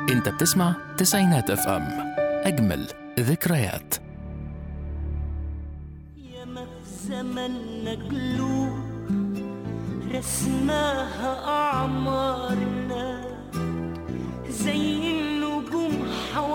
انت بتسمع تسعينات اف ام اجمل ذكريات ياما في زمننا قلوب رسماها أعمارنا زي النجوم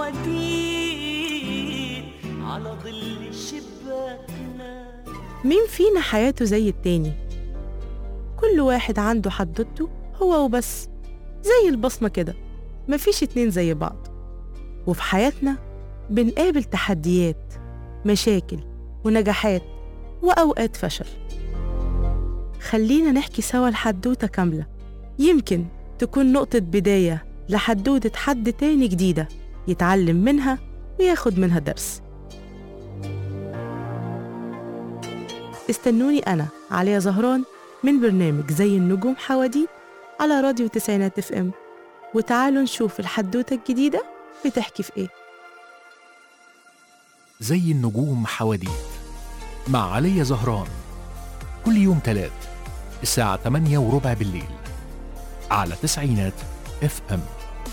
حواديت على ظل شباكنا مين فينا حياته زي التاني كل واحد عنده حدوته هو وبس زي البصمة كده مفيش اتنين زي بعض وفي حياتنا بنقابل تحديات مشاكل ونجاحات وأوقات فشل خلينا نحكي سوا الحدوتة كاملة يمكن تكون نقطة بداية لحدوتة حد تاني جديدة يتعلم منها وياخد منها درس استنوني أنا عليا زهران من برنامج زي النجوم حواديت على راديو تسعينات اف ام وتعالوا نشوف الحدوتة الجديدة بتحكي في ايه زي النجوم حواديت مع علي زهران كل يوم تلات الساعة 8 وربع بالليل على تسعينات اف ام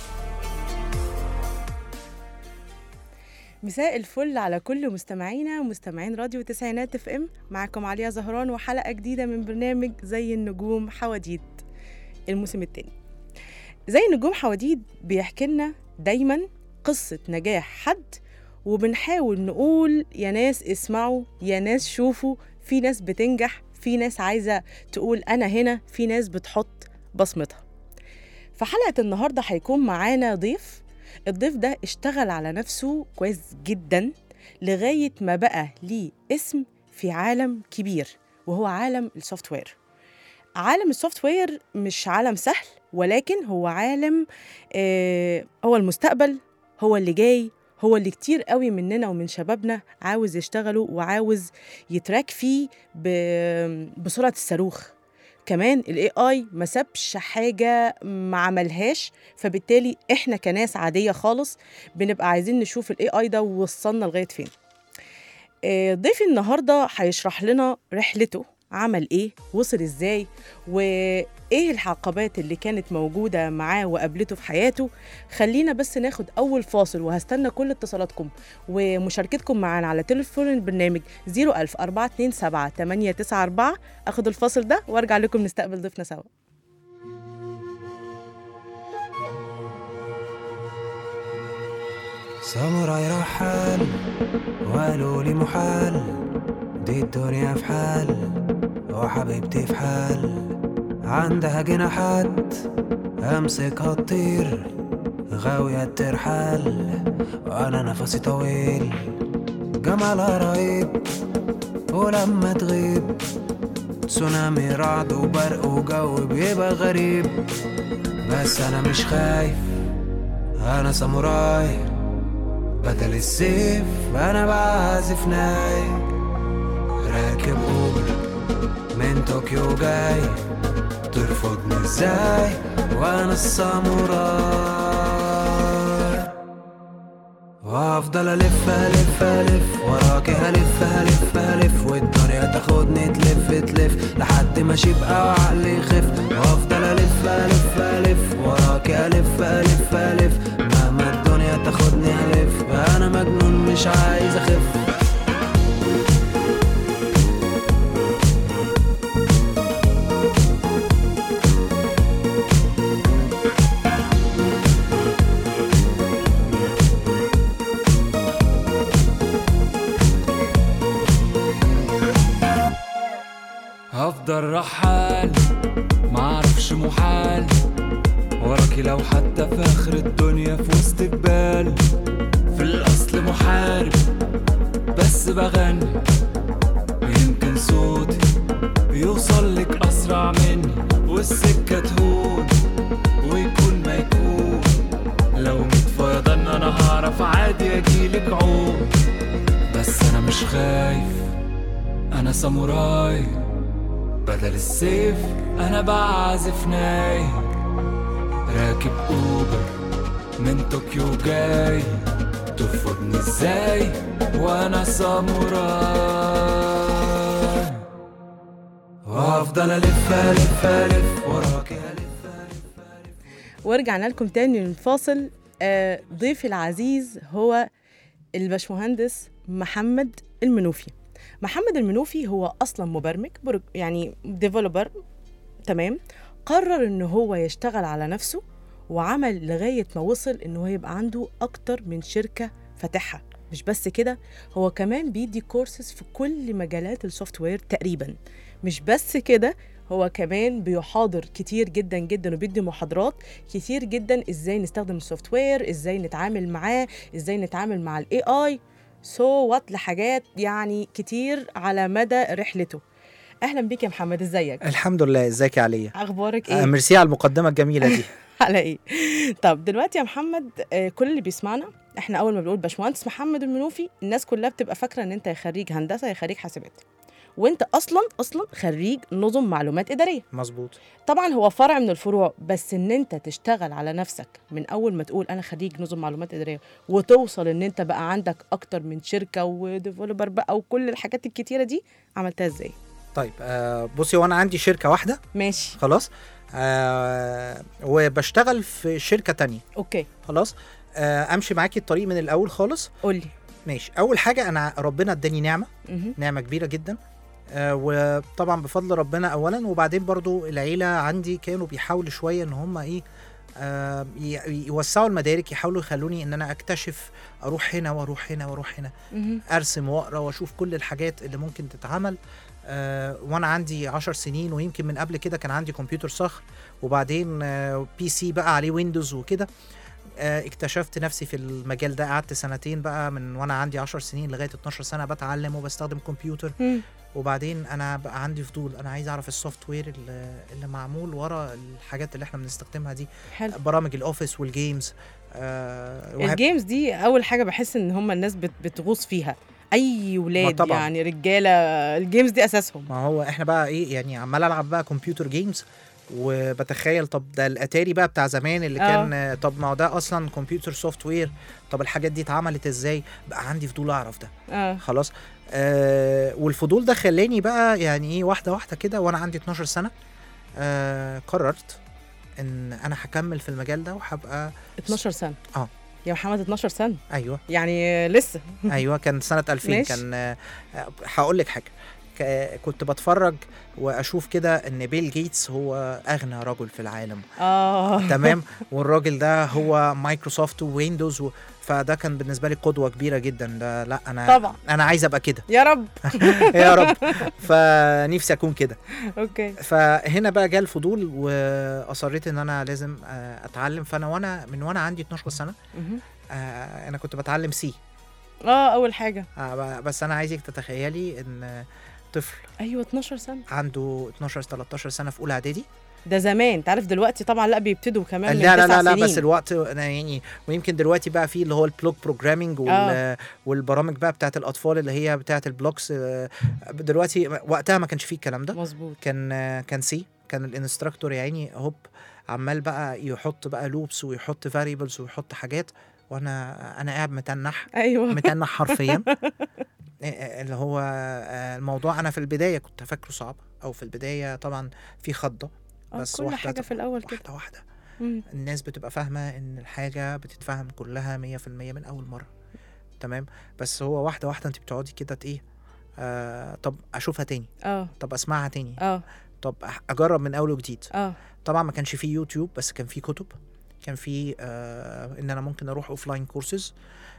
مساء الفل على كل مستمعينا ومستمعين راديو تسعينات اف ام معكم عليا زهران وحلقة جديدة من برنامج زي النجوم حواديت الموسم التاني زي النجوم حواديت بيحكي لنا دايما قصة نجاح حد وبنحاول نقول يا ناس اسمعوا يا ناس شوفوا في ناس بتنجح في ناس عايزة تقول أنا هنا في ناس بتحط بصمتها فحلقة النهاردة هيكون معانا ضيف الضيف ده اشتغل على نفسه كويس جدا لغاية ما بقى ليه اسم في عالم كبير وهو عالم السوفت وير عالم السوفت وير مش عالم سهل ولكن هو عالم آه هو المستقبل هو اللي جاي هو اللي كتير قوي مننا ومن شبابنا عاوز يشتغلوا وعاوز يتراك فيه ب- بسرعة الصاروخ كمان الاي اي ما سابش حاجه ما عملهاش فبالتالي احنا كناس عاديه خالص بنبقى عايزين نشوف الاي اي ده وصلنا لغايه فين آه، ضيفي النهارده هيشرح لنا رحلته عمل ايه وصل ازاي وايه العقبات اللي كانت موجوده معاه وقابلته في حياته خلينا بس ناخد اول فاصل وهستنى كل اتصالاتكم ومشاركتكم معانا على تليفون البرنامج 01000 427 894 اخد الفاصل ده وارجع لكم نستقبل ضيفنا سوا ساموراي رحال وقالوا لي محال دي الدنيا في حال وحبيبتي في حال عندها جناحات امسكها تطير غاوية ترحال وانا نفسي طويل جمالها رهيب ولما تغيب تسونامي رعد وبرق وجو بيبقى غريب بس انا مش خايف انا ساموراي بدل السيف انا بعزف ناي راكب اوبر من طوكيو جاي ترفضني ازاي وانا الساموراي وافضل الف الف الف وراكي هلف هلف هلف والدنيا تاخدني تلف تلف لحد ما اشيبقى وعقلي يخف وافضل الف الف الف وراكي الف الف الف مهما الدنيا تاخدني الف انا مجنون مش عايز اخف هفضل رحال معرفش محال وراكي لو حتى في اخر الدنيا في وسط جبال في الاصل محارب بس بغني يمكن صوتي يوصل لك اسرع مني والسكه تهون ويكون ما يكون لو ميت فيضان انا هعرف عادي اجيلك عوم بس انا مش خايف انا ساموراي بدل السيف انا بعزف ناي راكب اوبر من طوكيو جاي ترفضني ازاي وانا ساموراي وافضل الف الف الف وراكي الف ورجعنا لكم تاني من الفاصل آه، ضيفي العزيز هو الباشمهندس محمد المنوفي محمد المنوفي هو اصلا مبرمج برج- يعني ديفلوبر تمام قرر ان هو يشتغل على نفسه وعمل لغايه ما وصل ان هو يبقى عنده اكتر من شركه فاتحها مش بس كده هو كمان بيدي كورسز في كل مجالات السوفت وير تقريبا مش بس كده هو كمان بيحاضر كتير جدا جدا وبيدي محاضرات كتير جدا ازاي نستخدم السوفت وير ازاي نتعامل معاه ازاي نتعامل مع الاي اي سو وات لحاجات يعني كتير على مدى رحلته اهلا بيك يا محمد ازيك الحمد لله ازيك يا عليا اخبارك آه ايه ميرسي على المقدمه الجميله دي على ايه طب دلوقتي يا محمد آه، كل اللي بيسمعنا احنا اول ما بنقول باشمهندس محمد المنوفي الناس كلها بتبقى فاكره ان انت يا خريج هندسه يا خريج حاسبات وانت اصلا اصلا خريج نظم معلومات اداريه مظبوط طبعا هو فرع من الفروع بس ان انت تشتغل على نفسك من اول ما تقول انا خريج نظم معلومات اداريه وتوصل ان انت بقى عندك اكتر من شركه وديفلوبر بقى وكل الحاجات الكتيره دي عملتها ازاي طيب آه بصي وانا عندي شركه واحده ماشي خلاص آه وبشتغل في شركه تانية اوكي خلاص آه امشي معاكي الطريق من الاول خالص قولي ماشي اول حاجه انا ربنا اداني نعمه مهم. نعمه كبيره جدا آه وطبعا بفضل ربنا اولا وبعدين برضو العيله عندي كانوا بيحاولوا شويه ان هم ايه آه ي- يوسعوا المدارك يحاولوا يخلوني ان انا اكتشف اروح هنا واروح هنا واروح هنا مهم. ارسم واقرا واشوف كل الحاجات اللي ممكن تتعمل آه وانا عندي عشر سنين ويمكن من قبل كده كان عندي كمبيوتر صخر وبعدين آه بي سي بقى عليه ويندوز وكده آه اكتشفت نفسي في المجال ده قعدت سنتين بقى من وانا عندي 10 سنين لغايه 12 سنه بتعلم وبستخدم كمبيوتر مم. وبعدين انا بقى عندي فضول انا عايز اعرف السوفت وير اللي, اللي معمول ورا الحاجات اللي احنا بنستخدمها دي حلو برامج الاوفيس والجيمز آه وهب- الجيمز دي اول حاجه بحس ان هم الناس بت بتغوص فيها اي ولاد طبعاً. يعني رجاله الجيمز دي اساسهم ما هو احنا بقى ايه يعني عمال العب بقى كمبيوتر جيمز وبتخيل طب ده الاتاري بقى بتاع زمان اللي آه. كان آه، طب ما هو ده اصلا كمبيوتر سوفت وير طب الحاجات دي اتعملت ازاي بقى عندي فضول اعرف ده اه خلاص آه والفضول ده خلاني بقى يعني ايه واحده واحده كده وانا عندي 12 سنه آه قررت ان انا هكمل في المجال ده وهبقى 12 سنه آه. يا محمد 12 سنه ايوه يعني لسه ايوه كان سنه 2000 ماشي. كان آه، هقول لك حاجه ك- كنت بتفرج واشوف كده ان بيل جيتس هو اغنى رجل في العالم اه تمام والراجل ده هو مايكروسوفت وويندوز و... فده كان بالنسبه لي قدوه كبيره جدا ده لا انا طبعا انا عايز ابقى كده يا رب يا رب فنفسي اكون كده اوكي فهنا بقى جه الفضول واصريت ان انا لازم آه، اتعلم فانا وانا من وانا عندي 12 سنه مهم. آه، انا كنت بتعلم سي اه اول حاجه بس انا عايزك تتخيلي ان طفل ايوه 12 سنه عنده 12 13 سنه في اولى اعدادي ده زمان انت عارف دلوقتي طبعا لا بيبتدوا كمان من لا لا تسع لا لا سنين. بس الوقت أنا يعني ويمكن دلوقتي بقى في اللي هو البلوك بروجرامينج وال آه. والبرامج بقى بتاعت الاطفال اللي هي بتاعت البلوكس آه، دلوقتي وقتها ما كانش فيه الكلام ده مظبوط كان آه، كان سي كان الانستراكتور يا عيني هوب عمال بقى يحط بقى لوبس ويحط فاريبلز ويحط حاجات وانا انا قاعد متنح ايوه متنح حرفيا آه، اللي هو آه، الموضوع انا في البدايه كنت فاكره صعب او في البدايه طبعا في خضه آه، بس كل واحدة حاجه في الاول كده واحده واحده مم. الناس بتبقى فاهمه ان الحاجه بتتفهم كلها 100% من اول مره تمام بس هو واحده واحده انت بتقعدي كده ت- ايه آه طب اشوفها تاني اه طب اسمعها تاني اه طب أح- اجرب من اول وجديد اه طبعا ما كانش فيه يوتيوب بس كان فيه كتب كان فيه آه ان انا ممكن اروح اوف لاين كورسز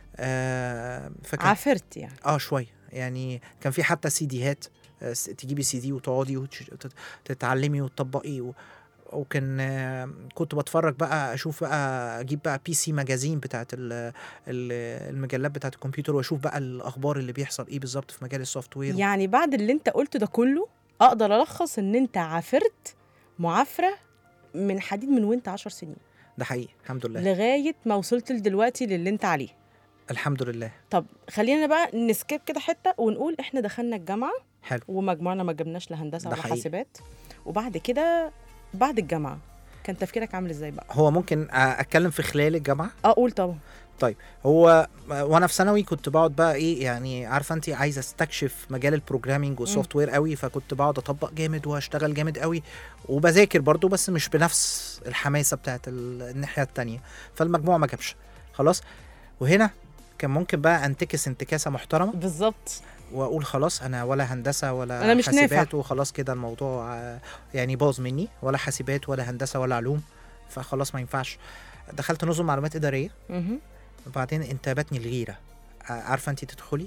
آه فكان عافرت يعني اه شويه يعني كان في حتى سي ديهات آه، س- تجيبي سي دي وتقعدي وتتعلمي وتطبقي و... وكان آه، كنت بتفرج بقى اشوف بقى اجيب بقى بي سي ماجازين بتاعت ال... ال... المجلات بتاعت الكمبيوتر واشوف بقى الاخبار اللي بيحصل ايه بالظبط في مجال السوفت وير يعني بعد اللي انت قلته ده كله اقدر الخص ان انت عافرت معافره من حديد من وانت 10 سنين ده حقيقي الحمد لله لغايه ما وصلت لدلوقتي للي انت عليه الحمد لله طب خلينا بقى نسكيب كده حته ونقول احنا دخلنا الجامعه حلو ومجموعنا ما جبناش لهندسه ده ولا حقيقي. حاسبات وبعد كده بعد الجامعه كان تفكيرك عامل ازاي بقى هو ممكن أ- اتكلم في خلال الجامعه اه قول طبعا هو وانا في ثانوي كنت بقعد بقى ايه يعني عارفه انت عايزه استكشف مجال البروجرامينج والسوفت وير قوي فكنت بقعد اطبق جامد واشتغل جامد قوي وبذاكر برضو بس مش بنفس الحماسه بتاعت ال- الناحيه التانية فالمجموع ما جابش خلاص وهنا كان ممكن بقى انتكس انتكاسه محترمه بالظبط واقول خلاص انا ولا هندسه ولا أنا مش حاسبات نافع. وخلاص كده الموضوع آه، يعني باظ مني ولا حاسبات ولا هندسه ولا علوم فخلاص ما ينفعش دخلت نظم معلومات اداريه مهم. وبعدين انتابتني الغيره آه، عارفه انت تدخلي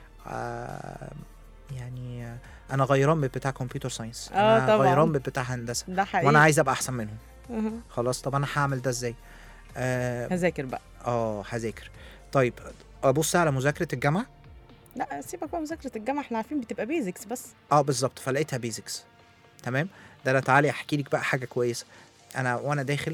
آه، يعني آه، انا غيران من بتاع كمبيوتر ساينس آه، انا طبعاً. غيران من بتاع هندسه ده حقيقي وانا عايز ابقى احسن منهم مهم. خلاص طب انا هعمل ده ازاي اه هذاكر بقى آه، هذاكر طيب ابص على مذاكره الجامعه لا سيبك بقى مذاكره الجامعه احنا عارفين بتبقى بيزكس بس اه بالظبط فلقيتها بيزكس تمام ده انا تعالي احكي لك بقى حاجه كويسه انا وانا داخل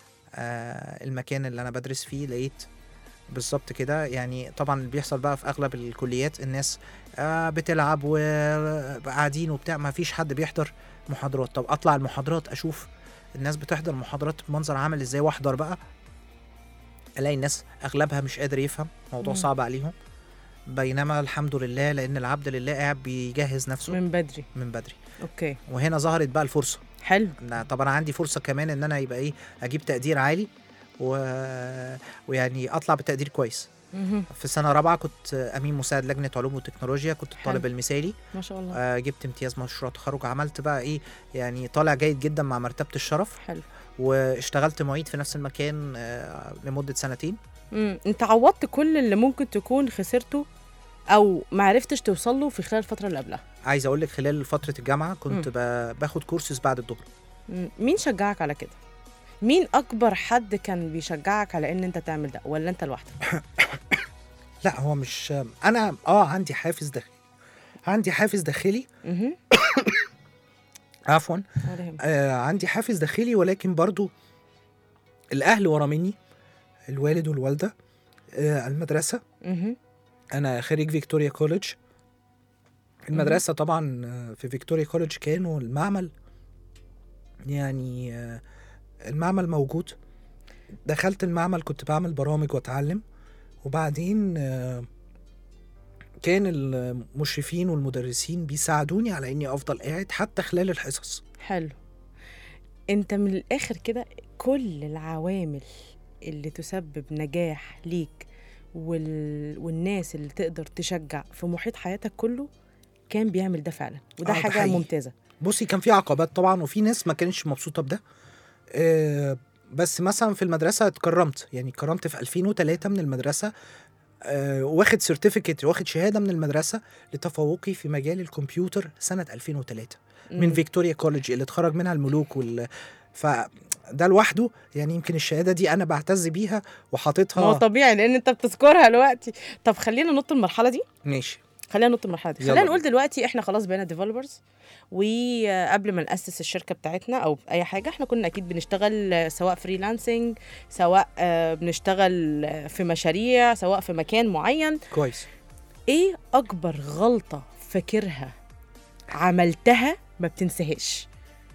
آه المكان اللي انا بدرس فيه لقيت بالظبط كده يعني طبعا اللي بيحصل بقى في اغلب الكليات الناس آه بتلعب وقاعدين وبتاع ما فيش حد بيحضر محاضرات طب اطلع المحاضرات اشوف الناس بتحضر محاضرات بمنظر عامل ازاي واحضر بقى الاقي الناس اغلبها مش قادر يفهم موضوع مم. صعب عليهم بينما الحمد لله لان العبد لله قاعد بيجهز نفسه من بدري من بدري اوكي وهنا ظهرت بقى الفرصه حلو إن طب انا عندي فرصه كمان ان انا يبقى ايه اجيب تقدير عالي و... ويعني اطلع بتقدير كويس مهم. في سنه رابعه كنت امين مساعد لجنه علوم وتكنولوجيا كنت الطالب حلو. المثالي ما شاء الله آه جبت امتياز مشروع تخرج عملت بقى ايه يعني طالع جيد جدا مع مرتبه الشرف حلو واشتغلت معيد في نفس المكان آه لمده سنتين امم انت عوضت كل اللي ممكن تكون خسرته او ما عرفتش توصل له في خلال الفتره اللي قبلها عايز اقول لك خلال فتره الجامعه كنت ب... باخد كورسز بعد الظهر مم. مين شجعك على كده مين اكبر حد كان بيشجعك على ان انت تعمل ده ولا انت لوحدك لا هو مش انا اه عندي حافز داخلي عندي حافز داخلي اها عفوا ولا يهمك. آه عندي حافز داخلي ولكن برضو الاهل ورا مني الوالد والوالده آه المدرسه اها انا خريج فيكتوريا كوليدج المدرسه طبعا آه، في فيكتوريا كوليدج كانوا المعمل يعني آه، المعمل موجود دخلت المعمل كنت بعمل برامج واتعلم وبعدين آه، كان المشرفين والمدرسين بيساعدوني على اني افضل قاعد حتى خلال الحصص حلو انت من الاخر كده كل العوامل اللي تسبب نجاح ليك وال... والناس اللي تقدر تشجع في محيط حياتك كله كان بيعمل ده فعلا وده آه، ده حاجه حقيقي. ممتازه بصي كان في عقبات طبعا وفي ناس ما كانتش مبسوطه بده آه، بس مثلا في المدرسه اتكرمت يعني اتكرمت في 2003 من المدرسه آه، واخد سيرتيفيكت واخد شهاده من المدرسه لتفوقي في مجال الكمبيوتر سنه 2003 من مم. فيكتوريا كوليدج اللي اتخرج منها الملوك وال فده لوحده يعني يمكن الشهاده دي انا بعتز بيها ما هو وحاططها طبيعي لان انت بتذكرها دلوقتي طب خلينا ننط المرحله دي ماشي خلينا ننط المرحله دي يلا خلينا بينا. نقول دلوقتي احنا خلاص بقينا ديفلوبرز وقبل ما ناسس الشركه بتاعتنا او اي حاجه احنا كنا اكيد بنشتغل آه، سواء فريلانسنج سواء آه، بنشتغل آه، في مشاريع سواء في مكان معين كويس ايه اكبر غلطه فاكرها عملتها ما بتنساهاش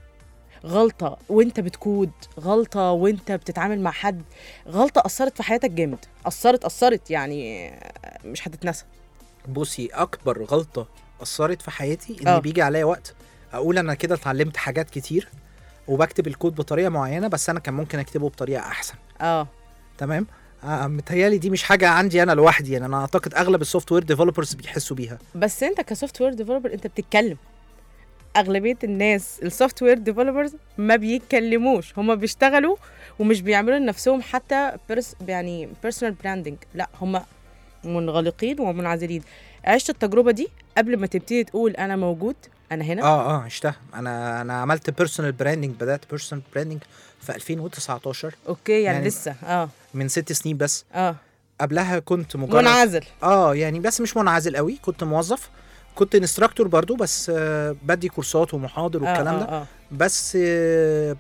غلطه وانت بتكود غلطه وانت بتتعامل مع حد غلطه اثرت في حياتك جامد اثرت اثرت يعني آه، مش هتتنسى بصي اكبر غلطه اثرت في حياتي ان آه. بيجي عليا وقت اقول انا كده اتعلمت حاجات كتير وبكتب الكود بطريقه معينه بس انا كان ممكن اكتبه بطريقه احسن اه تمام آه متهيالي دي مش حاجه عندي انا لوحدي يعني انا اعتقد اغلب السوفت وير ديفلوبرز بيحسوا بيها بس انت كسوفت وير ديفلوبر انت بتتكلم اغلبيه الناس السوفت وير ديفلوبرز ما بيتكلموش هما بيشتغلوا ومش بيعملوا لنفسهم حتى برس يعني بيرسونال براندنج لا هما منغلقين ومنعزلين عشت التجربه دي قبل ما تبتدي تقول انا موجود انا هنا اه اه عشتها انا انا عملت بيرسونال براندنج بدات بيرسونال براندنج في 2019 اوكي يعني, يعني- يعني لسه اه من ست سنين بس اه قبلها كنت مجرد منعزل اه يعني بس مش منعزل قوي كنت موظف كنت انستراكتور برضو بس آه بدي كورسات ومحاضر والكلام آه ده آه آه. بس آه،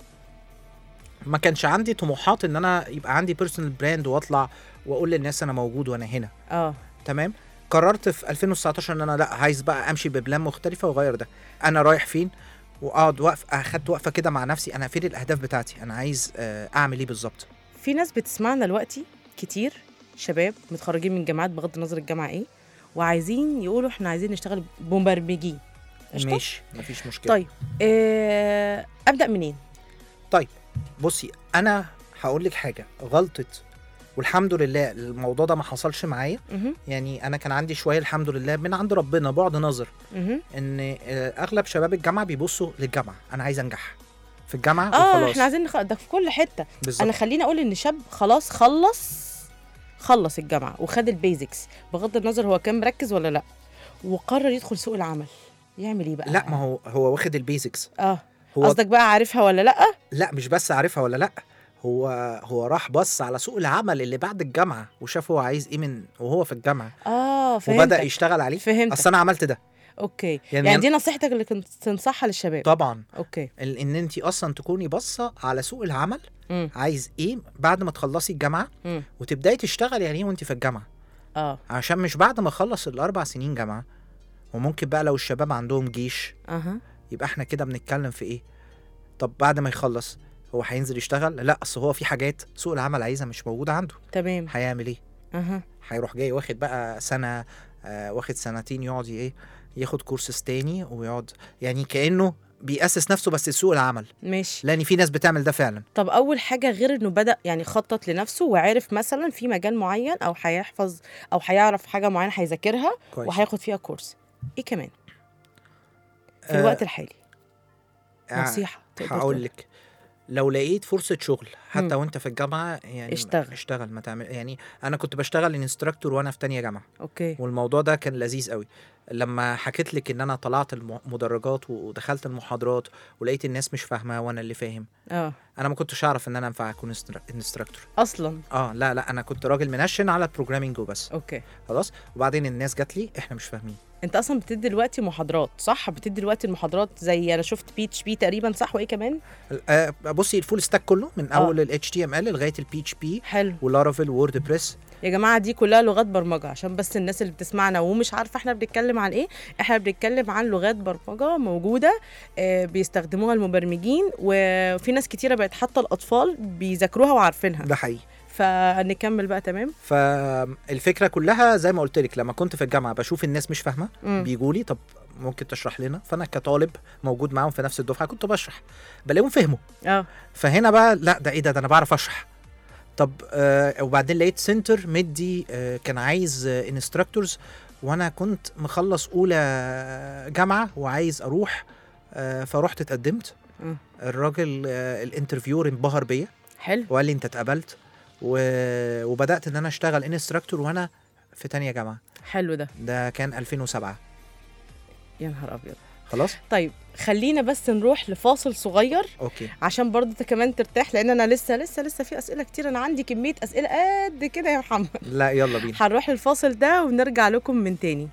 ما كانش عندي طموحات ان انا يبقى عندي بيرسونال براند واطلع واقول للناس انا موجود وانا هنا اه تمام قررت في 2019 ان انا لا عايز بقى امشي ببلان مختلفه واغير ده انا رايح فين واقعد وقف اخدت وقفه كده مع نفسي انا فين الاهداف بتاعتي انا عايز آه، اعمل ايه بالظبط في ناس بتسمعنا دلوقتي كتير شباب متخرجين من جامعات بغض النظر الجامعه ايه وعايزين يقولوا احنا عايزين نشتغل مبرمجين قشطة؟ ماشي مفيش مشكله طيب آه ابدا منين بصي انا هقول لك حاجه غلطه والحمد لله الموضوع ده ما حصلش معايا مهم. يعني انا كان عندي شويه الحمد لله من عند ربنا بعد نظر مهم. ان آه، اغلب شباب الجامعه بيبصوا للجامعه انا عايز انجح في الجامعه اه وخلاص احنا عايزين نخ... ده في كل حته بالظبط انا خليني اقول ان شاب خلاص خلص خلص الجامعه وخد البيزكس بغض النظر هو كان مركز ولا لا وقرر يدخل سوق العمل يعمل ايه بقى لا ما هو هو واخد البيزكس اه هو قصدك بقى عارفها ولا لا لا مش بس عارفها ولا لا هو هو راح بص على سوق العمل اللي بعد الجامعه وشاف هو عايز ايه من وهو في الجامعه اه فهمتك وبدا يشتغل عليه فهمتك اصل انا عملت ده اوكي يعني يعني, يعني أنا- دي نصيحتك اللي كنت تنصحها للشباب طبعا اوكي ال- ان انت اصلا تكوني باصه على سوق العمل امم عايز ايه بعد ما تخلصي الجامعه امم وتبداي تشتغلي يعني وانت في الجامعه اه عشان مش بعد ما اخلص الاربع سنين جامعه وممكن بقى لو الشباب عندهم جيش اها يبقى احنا كده بنتكلم في ايه طب بعد ما يخلص هو هينزل يشتغل لا اصل هو في حاجات سوق العمل عايزها مش موجوده عنده تمام هيعمل ايه اها هيروح جاي واخد بقى سنه آه واخد سنتين يقعد ي- ايه ياخد كورسز تاني ويقعد يعني كانه بيأسس نفسه بس لسوق العمل ماشي لان في ناس بتعمل ده فعلا طب اول حاجه غير انه بدا يعني خطط لنفسه وعرف مثلا في مجال معين او هيحفظ او هيعرف حاجه معينه هيذاكرها كويس وهياخد فيها كورس ايه كمان في آه، الوقت الحالي آه، نصيحه تقدر هقول تقول. لك لو لقيت فرصة شغل حتى مم. وانت في الجامعة يعني اشتغل. اشتغل ما تعمل يعني انا كنت بشتغل انستراكتور وانا في تانية جامعة اوكي والموضوع ده كان لذيذ قوي لما حكيت لك ان انا طلعت المدرجات ودخلت المحاضرات ولقيت الناس مش فاهمة وانا اللي فاهم اه انا ما كنتش اعرف ان انا ينفع اكون انستراكتور اصلا اه لا لا انا كنت راجل منشن على البروجرامينج وبس اوكي خلاص وبعدين الناس جات لي احنا مش فاهمين انت اصلا بتدي دلوقتي محاضرات صح بتدي دلوقتي المحاضرات زي انا شفت بي اتش بي تقريبا صح وايه كمان آه بصي الفول ستاك كله من آه. اول ال HTML لغايه البي اتش بي حلو ولارافيل وورد بريس يا جماعه دي كلها لغات برمجه عشان بس الناس اللي بتسمعنا ومش عارفه احنا بنتكلم عن ايه احنا بنتكلم عن لغات برمجه موجوده آه، بيستخدموها المبرمجين وفي ناس كتيره بقت حتى الاطفال بيذاكروها وعارفينها ده حقيقي فنكمل بقى تمام فالفكره كلها زي ما قلت لك لما كنت في الجامعه بشوف الناس مش فاهمه مم. بيجوا لي طب ممكن تشرح لنا فانا كطالب موجود معاهم في نفس الدفعه كنت بشرح بلاقيهم فهموا اه فهنا بقى لا ده ايه ده ده انا بعرف اشرح طب آه وبعدين لقيت سنتر مدي آه كان عايز آه انستراكتورز وانا كنت مخلص اولى جامعه وعايز اروح آه فروحت اتقدمت مم. الراجل آه الانترفيور انبهر بيا حلو وقال لي انت اتقبلت و... وبدات ان انا اشتغل انستراكتور وانا في تانية جامعه حلو ده ده كان 2007 يا نهار ابيض خلاص طيب خلينا بس نروح لفاصل صغير اوكي عشان برضه انت كمان ترتاح لان انا لسه لسه لسه في اسئله كتير انا عندي كميه اسئله قد كده يا محمد لا يلا بينا هنروح الفاصل ده ونرجع لكم من تاني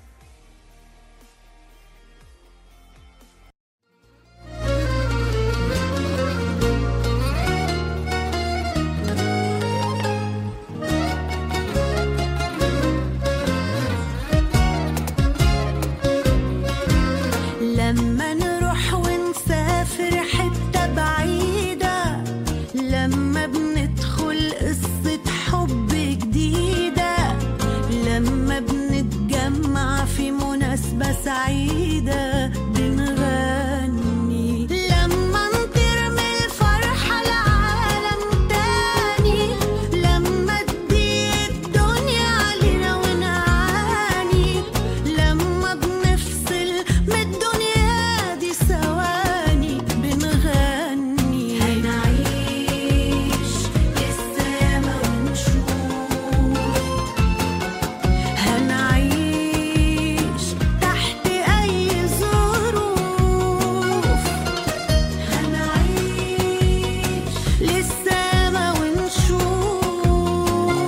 لما نروح ونسافر حتة بعيدة لما بندخل قصة حب جديدة لما بنتجمع في مناسبة سعيدة بنغني لما نطير من الفرحة لعالم تاني لما تضيق الدنيا علينا ونعاني لما بنفصل من الدنيا دي ثواني بنغني هنعيش للسما ونشوف هنعيش تحت أي ظروف هنعيش للسما ونشوف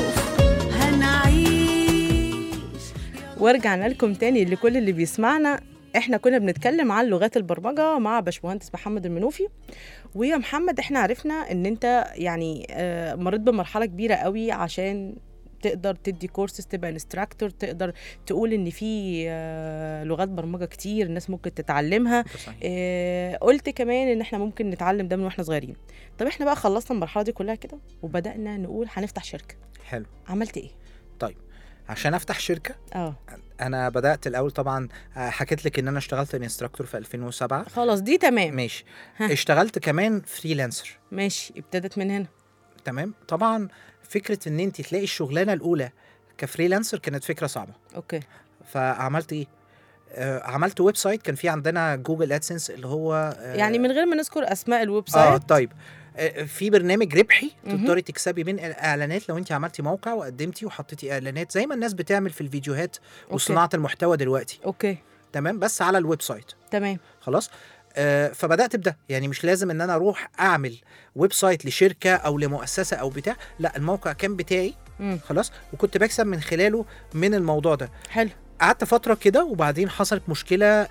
هنعيش ورجعنا لكم تاني لكل اللي بيسمعنا احنا كنا بنتكلم عن لغات البرمجه مع باشمهندس محمد المنوفي ويا محمد احنا عرفنا ان انت يعني آه، مريت بمرحله كبيره قوي عشان تقدر تدي كورسز تبقى انستراكتور تقدر تقول ان في آه، لغات برمجه كتير الناس ممكن تتعلمها ده صحيح. آه، قلت كمان ان احنا ممكن نتعلم ده من واحنا صغيرين طب احنا بقى خلصنا المرحله دي كلها كده وبدانا نقول هنفتح شركه حلو عملت ايه عشان افتح شركه اه انا بدات الاول طبعا آه، حكيت لك ان انا اشتغلت انستراكتور في 2007 خلاص دي تمام ماشي ها. اشتغلت كمان فريلانسر ماشي ابتدت من هنا تمام طبعا فكره ان انت تلاقي الشغلانه الاولى كفريلانسر كانت فكره صعبه اوكي فعملت ايه آه عملت ويب سايت كان في عندنا جوجل ادسنس اللي هو آه يعني من غير ما نذكر اسماء الويب اه سايت طيب آه، في برنامج ربحي مهم. تقدري تكسبي من اعلانات لو انت عملتي موقع وقدمتي وحطيتي اعلانات زي ما الناس بتعمل في الفيديوهات وصناعه المحتوى دلوقتي اوكي تمام بس على الويب سايت تمام خلاص آه فبدات بده يعني مش لازم ان انا اروح اعمل ويب سايت لشركه او لمؤسسه او بتاع لا الموقع كان بتاعي مم. خلاص وكنت بكسب من خلاله من الموضوع ده حلو قعدت فتره كده وبعدين حصلت مشكله آه،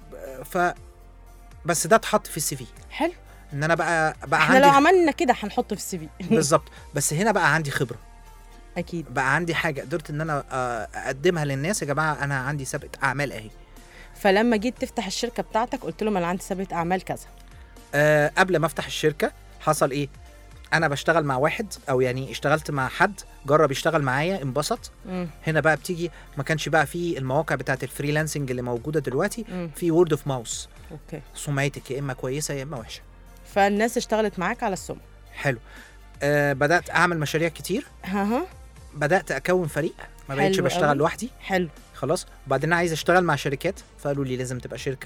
ف بس ده اتحط في السي في حلو ان انا بقى بقى احنا لو عندي عملنا كده هنحطه في السي في بالظبط بس هنا بقى عندي خبره اكيد بقى عندي حاجه قدرت ان انا آه، اقدمها للناس يا جماعه انا عندي سابقه اعمال اهي فلما جيت تفتح الشركه بتاعتك قلت لهم انا عندي سابقه اعمال كذا آه قبل ما افتح الشركه حصل ايه انا بشتغل مع واحد او يعني اشتغلت مع حد جرب يشتغل معايا انبسط مم. هنا بقى بتيجي ما كانش بقى في المواقع بتاعت الفريلانسنج اللي موجوده دلوقتي مم. في وورد اوف ماوس اوكي سمعتك يا اما كويسه يا اما وحشه فالناس اشتغلت معاك على السم حلو آه بدات اعمل مشاريع كتير ها ها بدات اكون فريق ما بقتش حلو بشتغل أوي. لوحدي حلو خلاص وبعدين أنا عايز اشتغل مع شركات فقالوا لي لازم تبقى شركه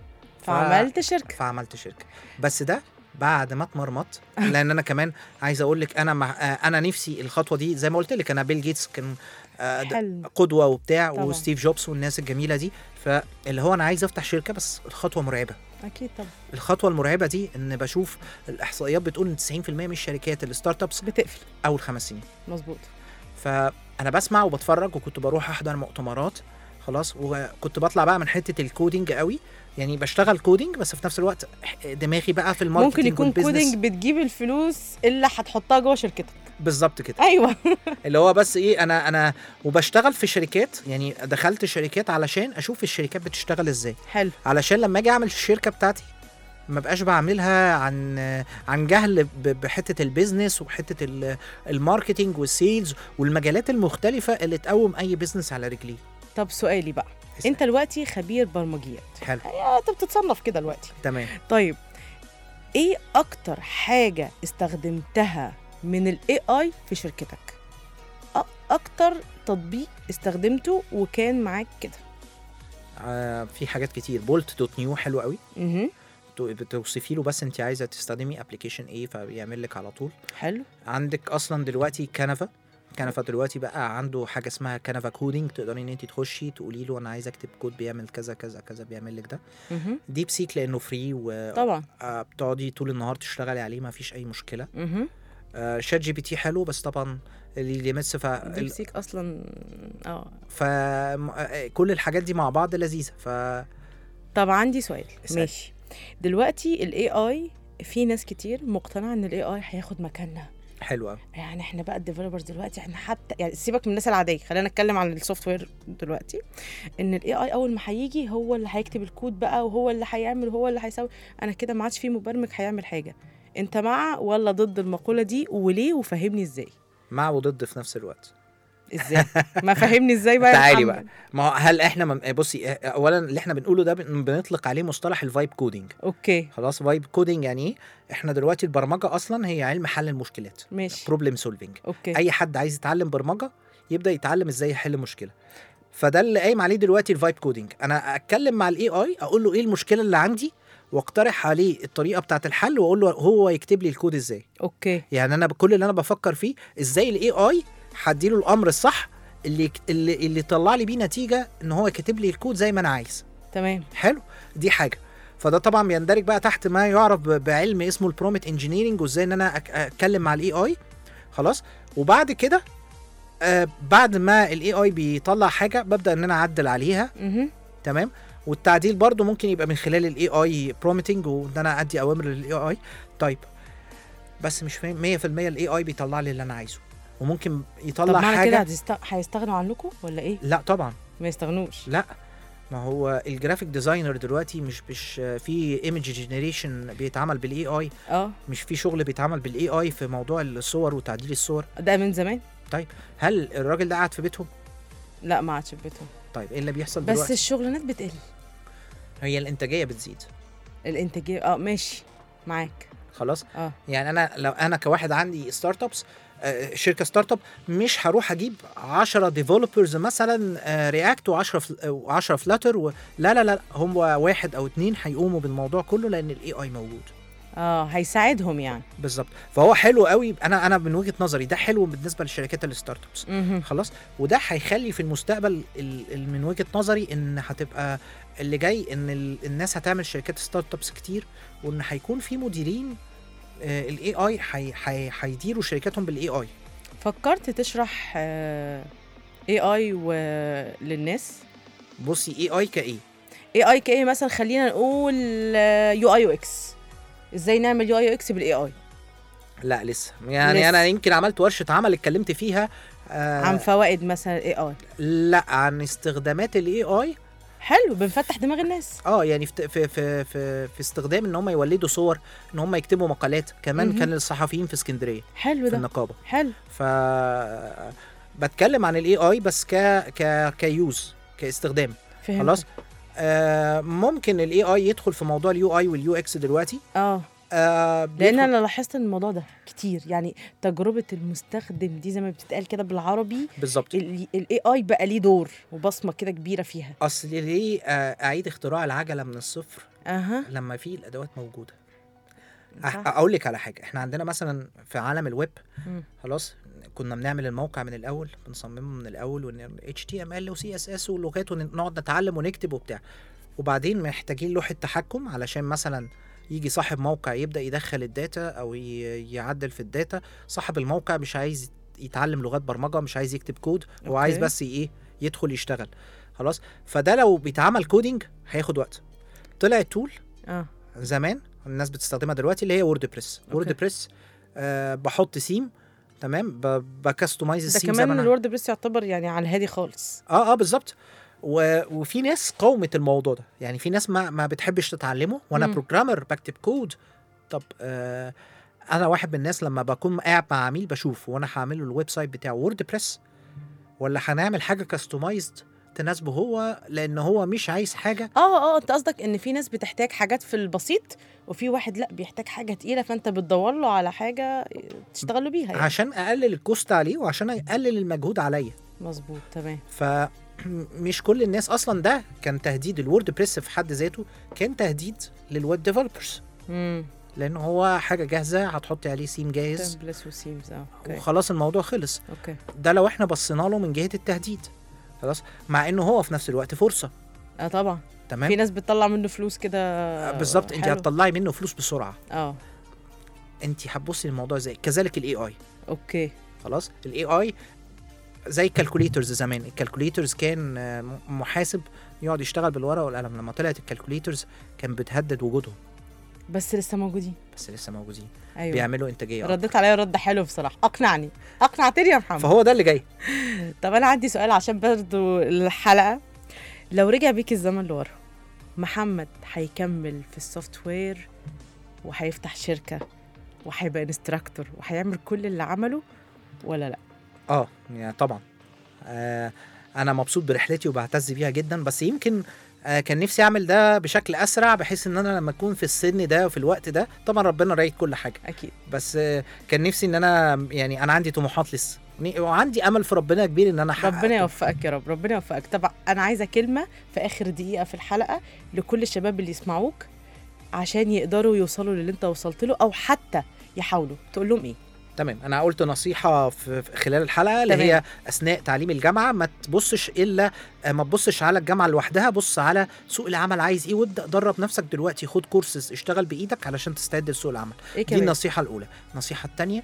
فعملت شركه فعملت شركه بس ده بعد ما اتمرمطت لان انا كمان عايز اقول لك انا مع آه، انا نفسي الخطوه دي زي ما قلت لك انا بيل جيتس كان آه، د- حلو قدوه وبتاع طبعا. وستيف جوبز والناس الجميله دي فاللي هو انا عايز افتح شركه بس الخطوه مرعبه اكيد طبعا الخطوه المرعبه دي ان بشوف الاحصائيات بتقول ان 90% من الشركات الستارت ابس بتقفل اول خمس سنين مظبوط فانا بسمع وبتفرج وكنت بروح احضر مؤتمرات خلاص وكنت بطلع بقى من حته الكودينج قوي يعني بشتغل كودينج بس في نفس الوقت دماغي بقى في الماركتنج ممكن يكون والبيزنس. كودينج بتجيب الفلوس اللي هتحطها جوه شركتك بالظبط كده ايوه اللي هو بس ايه انا انا وبشتغل في شركات يعني دخلت شركات علشان اشوف الشركات بتشتغل ازاي حلو علشان لما اجي اعمل الشركه بتاعتي ما بقاش بعملها عن عن جهل ب- بحته البيزنس وحته ال- الماركتينج والسيلز والمجالات المختلفه اللي تقوم اي بيزنس على رجليه طب سؤالي بقى اسأل. انت دلوقتي خبير برمجيات حلو يا انت بتتصنف كده دلوقتي تمام طيب ايه اكتر حاجه استخدمتها من الاي اي في شركتك أ- اكتر تطبيق استخدمته وكان معاك كده آه في حاجات كتير بولت دوت نيو حلو قوي اها تو- بتوصفي له بس انت عايزه تستخدمي ابلكيشن ايه فبيعمل لك على طول حلو عندك اصلا دلوقتي كنفا كنفا دلوقتي بقى عنده حاجه اسمها كنفا كودينج تقدري ان انت تخشي تقولي له انا عايز اكتب كود بيعمل كذا كذا كذا بيعمل لك ده اها ديب سيك لانه فري طبعا وبتقعدي طول النهار تشتغلي عليه ما فيش اي مشكله اها آه، شات جي بي تي حلو بس طبعا اللي ليميتس ف ديب سيك اصلا اه فكل الحاجات دي مع بعض لذيذه ف طب عندي سؤال اسأل. ماشي دلوقتي الاي اي في ناس كتير مقتنعه ان الاي اي هياخد مكاننا حلوه يعني احنا بقى الديفلوبرز دلوقتي احنا حتى يعني سيبك من الناس العاديه خلينا نتكلم عن السوفت وير دلوقتي ان الاي اي اول ما هيجي هو اللي هيكتب الكود بقى وهو اللي هيعمل وهو اللي هيسوي انا كده ما عادش في مبرمج هيعمل حاجه انت مع ولا ضد المقوله دي وليه وفهمني ازاي مع وضد في نفس الوقت ازاي ما فهمني ازاي بقى يا تعالي محمد؟ بقى ما هو هل احنا من... بصي اولا اللي احنا بنقوله ده بن- بنطلق عليه مصطلح الفايب كودينج اوكي خلاص فايب كودينج يعني ايه احنا دلوقتي البرمجه اصلا هي علم حل المشكلات ماشي بروبلم سولفينج اوكي اي حد عايز يتعلم برمجه يبدا يتعلم ازاي يحل مشكله فده اللي قايم عليه دلوقتي الفايب كودينج انا اتكلم مع الاي اي اقول له ايه المشكله اللي عندي واقترح عليه الطريقه بتاعه الحل واقول له هو يكتب لي الكود ازاي اوكي يعني انا كل اللي انا بفكر فيه ازاي الاي اي هديله الامر الصح اللي يك- اللي اللي يطلع لي بيه نتيجه ان هو كاتب لي الكود زي ما انا عايز تمام حلو دي حاجه فده طبعا بيندرج بقى تحت ما يعرف ب- بعلم اسمه البرومت انجينيرنج وازاي ان انا أك- اتكلم مع الاي اي خلاص وبعد كده آه بعد ما الاي اي بيطلع حاجه ببدا ان انا اعدل عليها اها تمام والتعديل برضو ممكن يبقى من خلال الاي اي برومتنج وان انا ادي اوامر للاي اي طيب بس مش فاهم 100% الاي اي بيطلع لي اللي انا عايزه وممكن طب يطلع معنى كده حاجه هتست... هيستغنوا عنكم ولا ايه لا طبعا ما يستغنوش لا ما هو الجرافيك ديزاينر دلوقتي مش مش في ايمج جنريشن بيتعمل بالاي اي اه مش في شغل بيتعمل بالاي اي في موضوع الصور وتعديل الصور ده من زمان هل الراجل ده قاعد في بيتهم لا ما عادش في بيتهم طيب ايه اللي بيحصل بس دلوقتي الشغلانات بتقل هي الانتاجيه بتزيد الانتاجيه اه ماشي معاك خلاص اه يعني انا لو انا كواحد عندي ستارت ابس آه، شركه ستارت اب مش هروح اجيب 10 ديفلوبرز مثلا رياكت و10 و10 فلاتر و... لا لا لا هم واحد او اتنين هيقوموا بالموضوع كله لان الاي اي موجود اه هيساعدهم يعني بالظبط فهو حلو قوي انا انا من وجهه نظري ده حلو بالنسبه للشركات الستارت ابس مهم. خلاص وده هيخلي في المستقبل ال- ال- من وجهه نظري ان هتبقى اللي جاي ان ال- الناس هتعمل شركات ستارت ابس كتير وان هيكون في مديرين الاي اي هيديروا شركاتهم بالاي اي فكرت تشرح اي اي للناس بصي اي اي كايه اي اي كايه مثلا خلينا نقول يو اي يو اكس ازاي نعمل يو اي يو اكس بالاي اي لا لسه يعني لسه. انا يمكن عملت ورشه عمل اتكلمت فيها آه عن فوائد مثلا الاي اي لا عن استخدامات الاي اي حلو بنفتح دماغ الناس اه يعني في في في في, في استخدام ان هم يولدوا صور ان هم يكتبوا مقالات كمان مهم. كان للصحفيين في اسكندريه حلو في ده النقابه حلو ف بتكلم عن الاي اي بس ك ك كيوز كاستخدام فهمت خلاص آه ممكن الاي اي يدخل في موضوع اليو اي واليو اكس دلوقتي اه آه لان بيدخل- انا لاحظت ان الموضوع ده كتير يعني تجربه المستخدم دي زي ما بتتقال كده بالعربي بالظبط الاي اي بقى ليه دور وبصمه كده كبيره فيها اصل ليه آه اعيد اختراع العجله من الصفر اها لما في الادوات موجوده صح. أح- اقول لك على حاجه احنا عندنا مثلا في عالم الويب مم. خلاص كنا بنعمل الموقع من الاول بنصممه من الاول ون اتش تي ام ال وسي اس اس ولغات ونقعد نتعلم ونكتب وبتاع وبعدين محتاجين لوحه تحكم علشان مثلا يجي صاحب موقع يبدا يدخل الداتا او ي- يعدل في الداتا صاحب الموقع مش عايز يتعلم لغات برمجه مش عايز يكتب كود هو عايز أوكي. بس ايه يدخل يشتغل خلاص فده لو بيتعمل كودينج هياخد وقت طلع تول اه زمان الناس بتستخدمها دلوقتي اللي هي وورد بريس أوكي. وورد بريس آه بحط سيم تمام ب- بكستمايز ده السيم زي ما كمان انا الورد بريس يعتبر يعني على الهادي خالص اه اه بالظبط و... وفي ناس قاومت الموضوع ده يعني في ناس ما ما بتحبش تتعلمه وانا مم. بروجرامر بكتب كود طب آه انا واحد من الناس لما بكون قاعد مع عميل بشوف وانا هعمل له الويب سايت بتاعه وورد بريس ولا هنعمل حاجه كاستمايزد تناسبه هو لان هو مش عايز حاجه اه اه انت قصدك ان في ناس بتحتاج حاجات في البسيط وفي واحد لا بيحتاج حاجه تقيله فانت بتدور له على حاجه تشتغلوا بيها يعني. عشان اقلل الكوست عليه وعشان اقلل المجهود عليا مظبوط تمام فمش كل الناس اصلا ده كان تهديد الوورد بريس في حد ذاته كان تهديد للويب ديفلوبرز امم لان هو حاجه جاهزه هتحطي عليه سيم جاهز تمبلس وسيمز اه اوكي وخلاص الموضوع خلص اوكي ده لو احنا بصينا له من جهه التهديد خلاص مع انه هو في نفس الوقت فرصه اه طبعا في تمام ناس بتطلع منه فلوس كده بالظبط انت حلو. هتطلعي منه فلوس بسرعه اه انت هتبصي للموضوع ازاي كذلك الاي اي اوكي خلاص الاي اي زي الكالكوليترز زمان الكالكوليترز كان آه، م- محاسب يقعد يشتغل بالورقه والقلم لما طلعت الكالكوليترز كان بتهدد وجودهم بس لسه موجودين بس لسه موجودين ايوه بيعملوا انتاجيه أكتر. رديت عليا رد حلو بصراحه اقنعني اقنعتني يا محمد فهو ده اللي جاي طب انا عندي سؤال عشان برضو الحلقه لو رجع بيك الزمن لورا محمد هيكمل في السوفت وير وهيفتح شركه وهيبقى انستراكتور وهيعمل كل اللي عمله ولا لا اه يعني طبعا آه انا مبسوط برحلتي وبعتز بيها جدا بس يمكن آه كان نفسي اعمل ده بشكل اسرع بحيث ان انا لما اكون في السن ده وفي الوقت ده طبعا ربنا رايد كل حاجه اكيد بس آه كان نفسي ان انا يعني انا عندي طموحات لسه ن- وعندي امل في ربنا كبير ان انا احقق ربنا يوفقك يا رب ربنا يوفقك طبعا انا عايزه كلمه في اخر دقيقه في الحلقه لكل الشباب اللي يسمعوك عشان يقدروا يوصلوا للي انت وصلت له او حتى يحاولوا تقول لهم ايه تمام انا قلت نصيحه في في خلال الحلقه اللي تمام. هي اثناء تعليم الجامعه ما تبصش الا آه، ما تبصش على الجامعه لوحدها بص على سوق العمل عايز ايه وابدا درب نفسك دلوقتي خد كورسز اشتغل بايدك علشان تستعد لسوق العمل ايه دي كمان النصيحه الاولى النصيحه الثانيه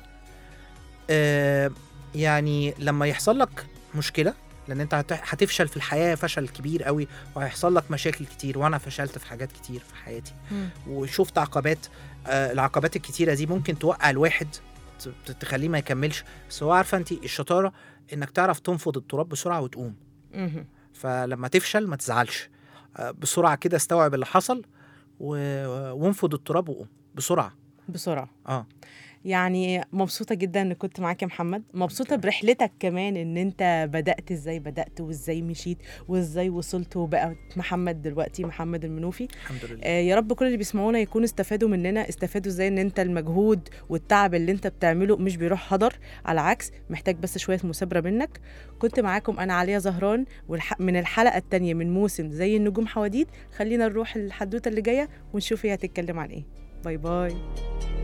آه يعني لما يحصل لك مشكله لان انت هت- هتفشل في الحياه فشل كبير قوي وهيحصل لك مشاكل كتير وانا فشلت في حاجات كتير في حياتي مم. وشفت عقبات آه العقبات الكتيره دي ممكن توقع الواحد ت- ت- تخليه ما يكملش بس هو عارفه انت الشطاره انك تعرف تنفض التراب بسرعه وتقوم مهم. فلما تفشل ما تزعلش آه بسرعه كده استوعب اللي حصل و... وانفض التراب وقوم بسرعه بسرعه اه يعني مبسوطة جدا ان كنت معاك يا محمد مبسوطة برحلتك كمان ان انت بدأت ازاي بدأت وازاي مشيت وازاي وصلت وبقى محمد دلوقتي محمد المنوفي الحمد لله آه، يا رب كل اللي بيسمعونا يكونوا استفادوا مننا استفادوا ازاي ان انت المجهود والتعب اللي انت بتعمله مش بيروح هدر على عكس محتاج بس شويه مثابره منك كنت معاكم انا عليا زهران والح... من الحلقه الثانيه من موسم زي النجوم حواديت خلينا نروح الحدوته اللي جايه ونشوف هي هتتكلم عن ايه باي باي